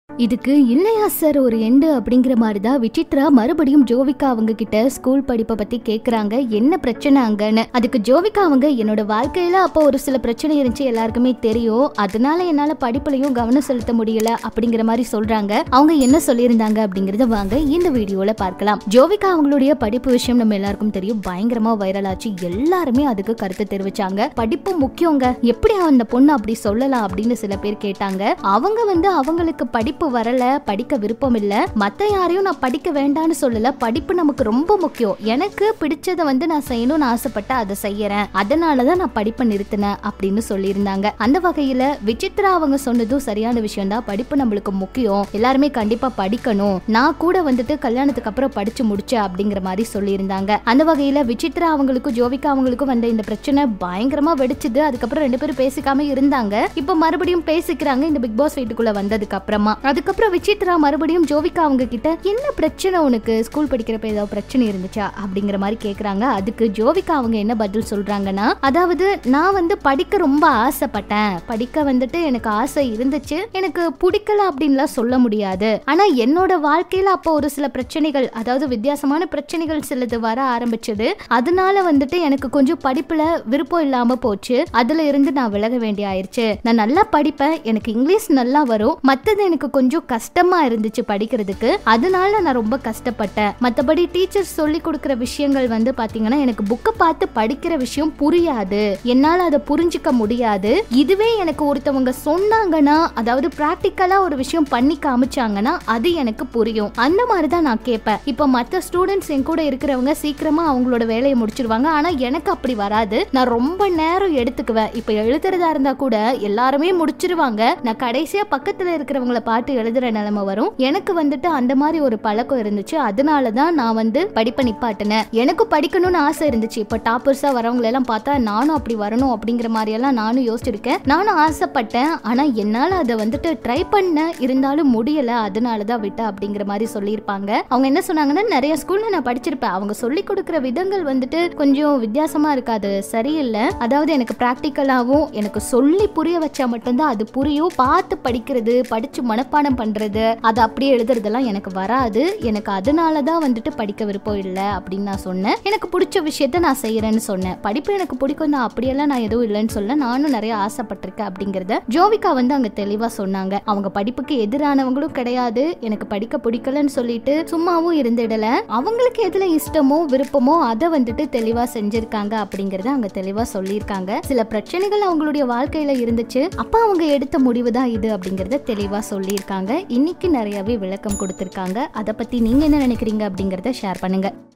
இதுக்கு இல்லையா சார் ஒரு எண்டு அப்படிங்கிற மாதிரி தான் விசித்ரா மறுபடியும் ஜோவிகா அவங்க கிட்ட ஸ்கூல் படிப்பை பத்தி கேக்குறாங்க என்ன பிரச்சனை அங்கன்னு அதுக்கு ஜோவிகா அவங்க என்னோட வாழ்க்கையில அப்போ ஒரு சில பிரச்சனை இருந்துச்சு எல்லாருக்குமே தெரியும் அதனால என்னால படிப்புலயும் கவனம் செலுத்த முடியல அப்படிங்கிற மாதிரி சொல்றாங்க அவங்க என்ன சொல்லியிருந்தாங்க அப்படிங்கறத வாங்க இந்த வீடியோல பார்க்கலாம் ஜோவிகா அவங்களுடைய படிப்பு விஷயம் நம்ம எல்லாருக்கும் தெரியும் பயங்கரமா வைரல் ஆச்சு எல்லாருமே அதுக்கு கருத்து தெரிவிச்சாங்க படிப்பு முக்கியங்க எப்படி அந்த பொண்ணு அப்படி சொல்லலாம் அப்படின்னு சில பேர் கேட்டாங்க அவங்க வந்து அவங்களுக்கு படிப்பு வரல படிக்க விருப்பம் இல்ல மத்த யாரையும் நான் படிக்க வேண்டாம்னு சொல்லல படிப்பு நமக்கு ரொம்ப முக்கியம் எனக்கு பிடிச்சதை வந்து நான் செய்யணும்னு ஆசைப்பட்ட அதை செய்யறேன் அதனாலதான் நான் படிப்பை நிறுத்தினேன் அப்படின்னு சொல்லியிருந்தாங்க அந்த வகையில விசித்ரா அவங்க சொன்னதும் சரியான விஷயம் தான் படிப்பு நம்மளுக்கு முக்கியம் எல்லாருமே கண்டிப்பா படிக்கணும் நான் கூட வந்துட்டு கல்யாணத்துக்கு அப்புறம் படிச்சு முடிச்சேன் அப்படிங்கிற மாதிரி சொல்லியிருந்தாங்க அந்த வகையில விசித்ரா அவங்களுக்கும் ஜோவிகா அவங்களுக்கும் வந்த இந்த பிரச்சனை பயங்கரமா வெடிச்சுது அதுக்கப்புறம் ரெண்டு பேரும் பேசிக்காம இருந்தாங்க இப்ப மறுபடியும் பேசிக்கிறாங்க இந்த பிக் பாஸ் வீட்டுக்குள்ள வந்ததுக்கு அப்புறமா அதுக்கப்புறம் விசித்ரா மறுபடியும் ஜோவிகா அவங்க கிட்ட என்ன பிரச்சனை உனக்கு ஸ்கூல் படிக்கிறப்ப ஏதாவது பிரச்சனை இருந்துச்சா அப்படிங்கிற மாதிரி கேக்குறாங்க அதுக்கு ஜோவிகா அவங்க என்ன பதில் சொல்றாங்கன்னா அதாவது நான் வந்து படிக்க ரொம்ப ஆசைப்பட்டேன் படிக்க வந்துட்டு எனக்கு ஆசை இருந்துச்சு எனக்கு பிடிக்கல அப்படின்லாம் சொல்ல முடியாது ஆனா என்னோட வாழ்க்கையில அப்போ ஒரு சில பிரச்சனைகள் அதாவது வித்தியாசமான பிரச்சனைகள் சிலது வர ஆரம்பிச்சது அதனால வந்துட்டு எனக்கு கொஞ்சம் படிப்புல விருப்பம் இல்லாம போச்சு அதுல இருந்து நான் விலக வேண்டிய ஆயிருச்சு நான் நல்லா படிப்பேன் எனக்கு இங்கிலீஷ் நல்லா வரும் மத்தது எனக்கு கொஞ்சம் கஷ்டமா இருந்துச்சு படிக்கிறதுக்கு அதனால நான் ரொம்ப கஷ்டப்பட்டேன் மத்தபடி டீச்சர்ஸ் சொல்லி கொடுக்கிற விஷயங்கள் வந்து பாத்தீங்கன்னா எனக்கு புக்கை பார்த்து படிக்கிற விஷயம் புரியாது என்னால அதை புரிஞ்சுக்க முடியாது இதுவே எனக்கு ஒருத்தவங்க சொன்னாங்கன்னா அதாவது பிராக்டிக்கலா ஒரு விஷயம் பண்ணி காமிச்சாங்கன்னா அது எனக்கு புரியும் அந்த மாதிரி தான் நான் கேட்பேன் இப்போ மற்ற ஸ்டூடெண்ட்ஸ் என் கூட இருக்கிறவங்க சீக்கிரமா அவங்களோட வேலையை முடிச்சிருவாங்க ஆனா எனக்கு அப்படி வராது நான் ரொம்ப நேரம் எடுத்துக்குவேன் இப்போ எழுதுறதா இருந்தா கூட எல்லாருமே முடிச்சிருவாங்க நான் கடைசியா பக்கத்துல இருக்கிறவங்கள பார்த்து எழுதுற நிலைமை வரும் எனக்கு வந்துட்டு அந்த மாதிரி ஒரு பழக்கம் இருந்துச்சு அதனால தான் நான் வந்து படிப்பை நிப்பாட்டினேன் எனக்கு படிக்கணும்னு ஆசை இருந்துச்சு இப்போ டாப்பர்ஸா வரவங்க எல்லாம் பார்த்தா நானும் அப்படி வரணும் அப்படிங்கிற மாதிரி எல்லாம் நானும் யோசிச்சிருக்கேன் நானும் ஆசைப்பட்டேன் ஆனா என்னால அதை வந்துட்டு ட்ரை பண்ண இருந்தாலும் முடியல அதனால தான் விட்டேன் அப்படிங்கிற மாதிரி சொல்லியிருப்பாங்க அவங்க என்ன சொன்னாங்கன்னா நிறைய ஸ்கூல்ல நான் படிச்சிருப்பேன் அவங்க சொல்லி கொடுக்குற விதங்கள் வந்துட்டு கொஞ்சம் வித்தியாசமா இருக்காது சரியில்லை அதாவது எனக்கு ப்ராக்டிக்கலாகவும் எனக்கு சொல்லி புரிய வச்சா மட்டும்தான் அது புரியும் பார்த்து படிக்கிறது படிச்சு மனப்பாடம் பண்றது அதை அப்படியே எழுதுறதெல்லாம் எனக்கு வராது எனக்கு அதனால தான் வந்துட்டு படிக்க விருப்பம் இல்லை அப்படின்னு நான் சொன்னேன் எனக்கு பிடிச்ச விஷயத்த நான் செய்யறேன்னு சொன்னேன் படிப்பு எனக்கு பிடிக்கும் தான் அப்படியெல்லாம் நான் எதுவும் இல்லைன்னு சொல்ல நானும் நிறைய ஆசைப்பட்டிருக்கேன் அப்படிங்கறத ஜோவிகா வந்து அங்க தெளிவா சொன்னாங்க அவங்க படிப்புக்கு எதிரானவங்களும் கிடையாது எனக்கு படிக்க பிடிக்கலன்னு சொல்லிட்டு சும்மாவும் இருந்திடல அவங்களுக்கு எதுல இஷ்டமோ விருப்பமோ அதை வந்துட்டு தெளிவா செஞ்சிருக்காங்க அப்படிங்கறத அங்க தெளிவா சொல்லியிருக்காங்க சில பிரச்சனைகள் அவங்களுடைய வாழ்க்கையில இருந்துச்சு அப்ப அவங்க எடுத்த முடிவு தான் இது அப்படிங்கறத தெளிவா சொல்லியிருக்காங்க இன்னைக்கு நிறையவே விளக்கம் கொடுத்திருக்காங்க அதை பத்தி நீங்க என்ன நினைக்கிறீங்க அப்படிங்கறத ஷேர் பண்ணுங்க